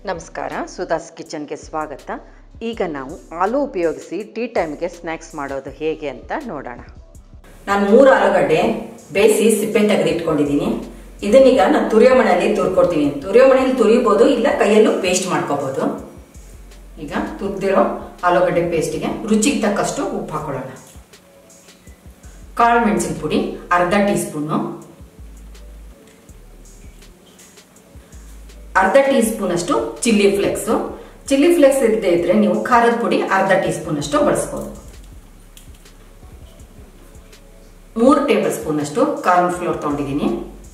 ನಮಸ್ಕಾರ ಸುಧಾಸ್ ಕಿಚನ್ಗೆ ಸ್ವಾಗತ ಈಗ ನಾವು ಆಲೂ ಉಪಯೋಗಿಸಿ ಟೀ ಟೈಮ್ಗೆ ಸ್ನ್ಯಾಕ್ಸ್ ಮಾಡೋದು ಹೇಗೆ ಅಂತ ನೋಡೋಣ ನಾನು ಮೂರು ಆಲೂಗಡ್ಡೆ ಬೇಯಿಸಿ ಸಿಪ್ಪೆ ತೆಗೆದಿಟ್ಕೊಂಡಿದ್ದೀನಿ ಇದನ್ನೀಗ ನಾನು ತುರಿಯೋ ಮಣೆಯಲ್ಲಿ ತುರ್ಕೊಡ್ತೀನಿ ತುರಿಯೋ ಮಣೆಯಲ್ಲಿ ತುರಿಬೋದು ಇಲ್ಲ ಕೈಯಲ್ಲೂ ಪೇಸ್ಟ್ ಮಾಡ್ಕೋಬಹುದು ಈಗ ತುರ್ದಿರೋ ಆಲೂಗಡ್ಡೆ ಪೇಸ್ಟಿಗೆ ರುಚಿಗೆ ತಕ್ಕಷ್ಟು ಉಪ್ಪು ಹಾಕೊಳ್ಳೋಣ ಕಾಳು ಮೆಣಸಿನ ಪುಡಿ ಅರ್ಧ ಟೀ ಸ್ಪೂನು ಅರ್ಧ ಟೀ ಸ್ಪೂನ್ ಅಷ್ಟು ಚಿಲ್ಲಿ ಫ್ಲೇಕ್ಸ್ ಚಿಲ್ಲಿ ಫ್ಲೇಕ್ಸ್ ಇರದೇ ಇದ್ರೆ ನೀವು ಖಾರದ ಪುಡಿ ಅರ್ಧ ಟೀ ಸ್ಪೂನ್ ಅಷ್ಟು ಬಳಸ್ಬೋದು ಮೂರು ಟೇಬಲ್ ಸ್ಪೂನ್ ಅಷ್ಟು ಕಾರ್ನ್ ಫ್ಲೋರ್ ತಗೊಂಡಿದ್ದೀನಿ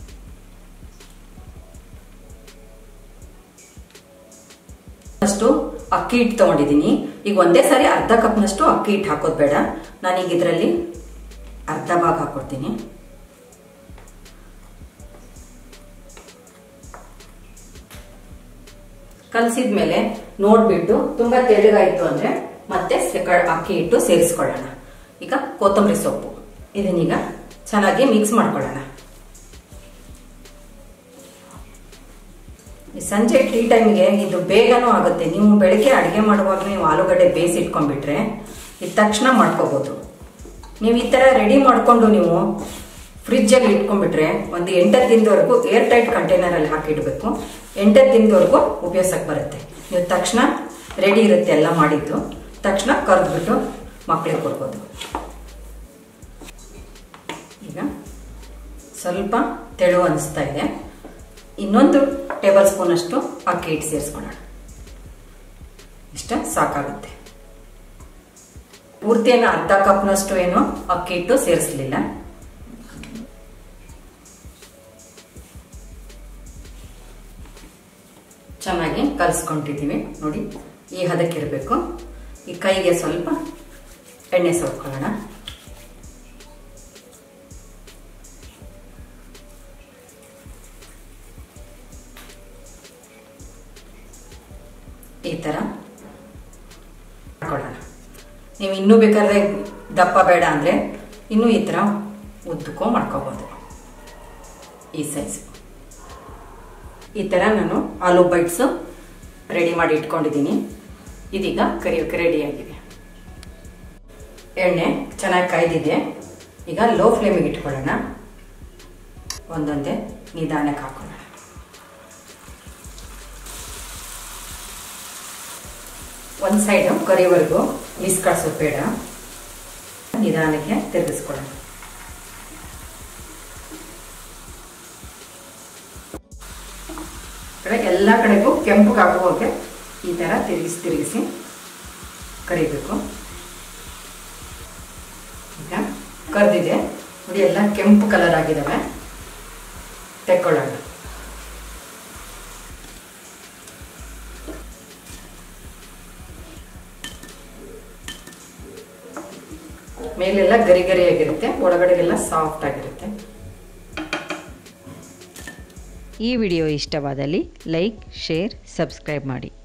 ಅಷ್ಟು ಅಕ್ಕಿ ಹಿಟ್ಟು ತಗೊಂಡಿದ್ದೀನಿ ಈಗ ಒಂದೇ ಸಾರಿ ಅರ್ಧ ಕಪ್ನಷ್ಟು ಅಕ್ಕಿ ಹಿಟ್ಟು ಹಾಕೋದು ಬೇಡ ನಾನೀಗ ಇದರಲ್ಲಿ ಅರ್ಧ ಭಾಗ ಹಾಕೊಡ್ತೀನಿ ಕಲಸಿದ್ಮೇಲೆ ನೋಡ್ಬಿಟ್ಟು ತುಂಬಾ ತೆಳ್ಳಗಾಯ್ತು ಅಂದ್ರೆ ಮತ್ತೆ ಸೆಕಡ್ ಅಕ್ಕಿ ಹಿಟ್ಟು ಸೇರಿಸ್ಕೊಳ್ಳೋಣ ಈಗ ಕೊತ್ತಂಬರಿ ಸೊಪ್ಪು ಇದನ್ನೀಗ ಚೆನ್ನಾಗಿ ಮಿಕ್ಸ್ ಮಾಡ್ಕೊಳ್ಳೋಣ ಈ ಸಂಜೆ ಟೀ ಟೈಮ್ಗೆ ಇದು ಬೇಗನೂ ಆಗುತ್ತೆ ನೀವು ಬೆಳಗ್ಗೆ ಅಡುಗೆ ಮಾಡುವಾಗ ನೀವು ಆಲೂಗಡ್ಡೆ ಬೇಯಿಸಿ ಇಟ್ಕೊಂಡ್ಬಿಟ್ರೆ ಇದು ತಕ್ಷಣ ಮಾಡ್ಕೋಬಹುದು ನೀವು ಈ ಥರ ರೆಡಿ ಮಾಡಿಕೊಂಡು ನೀವು ಫ್ರಿಜ್ಜಲ್ಲಿ ಇಟ್ಕೊಂಡ್ಬಿಟ್ರೆ ಒಂದು ಎಂಟತ್ತು ದಿನದವರೆಗೂ ಏರ್ ಟೈಟ್ ಕಂಟೈನರಲ್ಲಿ ಹಾಕಿಡಬೇಕು ಎಂಟತ್ತು ದಿನದವರೆಗೂ ಉಪಯೋಗಿಸಕ್ಕೆ ಬರುತ್ತೆ ನೀವು ತಕ್ಷಣ ರೆಡಿ ಇರುತ್ತೆ ಎಲ್ಲ ಮಾಡಿದ್ದು ತಕ್ಷಣ ಕರೆದ್ಬಿಟ್ಟು ಮಕ್ಕಳಿಗೆ ಕೊಡ್ಬೋದು ಈಗ ಸ್ವಲ್ಪ ತೆಳು ಅನಿಸ್ತಾ ಇದೆ ಇನ್ನೊಂದು ಟೇಬಲ್ ಸ್ಪೂನ್ ಅಷ್ಟು ಅಕ್ಕಿ ಹಿಟ್ಟು ಸೇರಿಸ್ಕೊಳ್ಳೋಣ ಇಷ್ಟ ಸಾಕಾಗುತ್ತೆ ಪೂರ್ತಿಯನ್ನು ಅರ್ಧ ಕಪ್ನಷ್ಟು ಏನು ಅಕ್ಕಿ ಹಿಟ್ಟು ಸೇರಿಸಲಿಲ್ಲ ಚೆನ್ನಾಗಿ ಕಲಿಸ್ಕೊಂಡಿದ್ದೀವಿ ನೋಡಿ ಈ ಹದಕ್ಕಿರಬೇಕು ಈ ಕೈಗೆ ಸ್ವಲ್ಪ ಎಣ್ಣೆ ಸವರ್ಕೊಳ್ಳೋಣ ಈ ಥರ ಮಾಡ್ಕೊಳ್ಳೋಣ ನೀವು ಇನ್ನೂ ಬೇಕಾದ್ರೆ ದಪ್ಪ ಬೇಡ ಅಂದರೆ ಇನ್ನೂ ಈ ಥರ ಉದ್ದಕ್ಕೂ ಮಾಡ್ಕೋಬೋದು ಈ ಸೈಜ್ ಈ ಥರ ನಾನು ಆಲೂ ಬೈಟ್ಸು ರೆಡಿ ಮಾಡಿ ಇಟ್ಕೊಂಡಿದ್ದೀನಿ ಇದೀಗ ಕರಿಯೋಕೆ ರೆಡಿಯಾಗಿದೆ ಎಣ್ಣೆ ಚೆನ್ನಾಗಿ ಕಾಯ್ದಿದೆ ಈಗ ಲೋ ಫ್ಲೇಮಿಗೆ ಇಟ್ಕೊಳ್ಳೋಣ ಒಂದೊಂದೇ ನಿಧಾನಕ್ಕೆ ಹಾಕೋಣ ಒಂದು ಸೈಡು ಕರಿವರೆಗೂ ಮಿಸ್ ಕಳ್ಸೋದು ಬೇಡ ನಿಧಾನಕ್ಕೆ ತಿರುಗಿಸ್ಕೊಳ್ಳೋಣ ಕಡೆ ಎಲ್ಲ ಕಡೆಗೂ ಕೆಂಪು ಹಾಕುವಾಗೆ ಈ ಥರ ತಿರುಗಿಸಿ ತಿರುಗಿಸಿ ಕರಿಬೇಕು ಈಗ ಕರೆದಿದೆ ನೋಡಿ ಎಲ್ಲ ಕೆಂಪು ಕಲರ್ ಆಗಿದ್ದಾವೆ ತೆಕ್ಕೊಳ್ಳೋಣ ಮೇಲೆಲ್ಲ ಗರಿ ಗರಿಯಾಗಿರುತ್ತೆ ಒಳಗಡೆಗೆಲ್ಲ ಸಾಫ್ಟ್ ಆಗಿರುತ್ತೆ ಈ ವಿಡಿಯೋ ಇಷ್ಟವಾದಲ್ಲಿ ಲೈಕ್ ಶೇರ್ ಸಬ್ಸ್ಕ್ರೈಬ್ ಮಾಡಿ